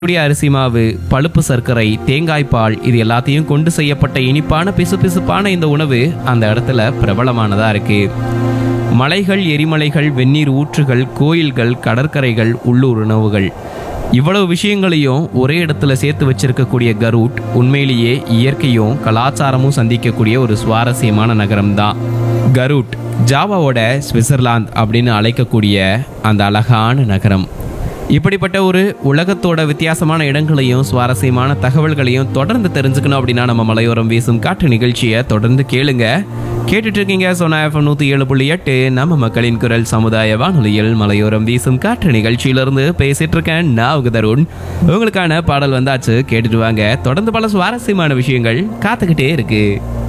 கூடிய அரிசி மாவு பழுப்பு சர்க்கரை தேங்காய் பால் இது எல்லாத்தையும் கொண்டு செய்யப்பட்ட இனிப்பான பிசுபிசுப்பான இந்த உணவு அந்த இடத்துல பிரபலமானதா இருக்கு மலைகள் எரிமலைகள் வெந்நீர் ஊற்றுகள் கோயில்கள் கடற்கரைகள் உள்ளூர் உணவுகள் இவ்வளவு விஷயங்களையும் ஒரே இடத்துல சேர்த்து வச்சிருக்கக்கூடிய கரூட் உண்மையிலேயே இயற்கையும் கலாச்சாரமும் சந்திக்கக்கூடிய ஒரு சுவாரஸ்யமான நகரம் தான் கரூட் ஜாவாவோட சுவிட்சர்லாந்து அப்படின்னு அழைக்கக்கூடிய அந்த அழகான நகரம் இப்படிப்பட்ட ஒரு உலகத்தோட வித்தியாசமான இடங்களையும் சுவாரஸ்யமான தகவல்களையும் தொடர்ந்து தெரிஞ்சுக்கணும் அப்படின்னா நம்ம மலையோரம் வீசும் காற்று நிகழ்ச்சியை தொடர்ந்து கேளுங்க கேட்டுட்டு இருக்கீங்க சோனா எஃப்எம் நூற்றி ஏழு புள்ளி எட்டு நம்ம மக்களின் குரல் சமுதாய வானொலியில் மலையோரம் வீசும் காற்று நிகழ்ச்சியிலிருந்து பேசிட்டு இருக்கேன் நான் உங்க தருண் உங்களுக்கான பாடல் வந்தாச்சு கேட்டுட்டு வாங்க தொடர்ந்து பல சுவாரஸ்யமான விஷயங்கள் காத்துக்கிட்டே இருக்கு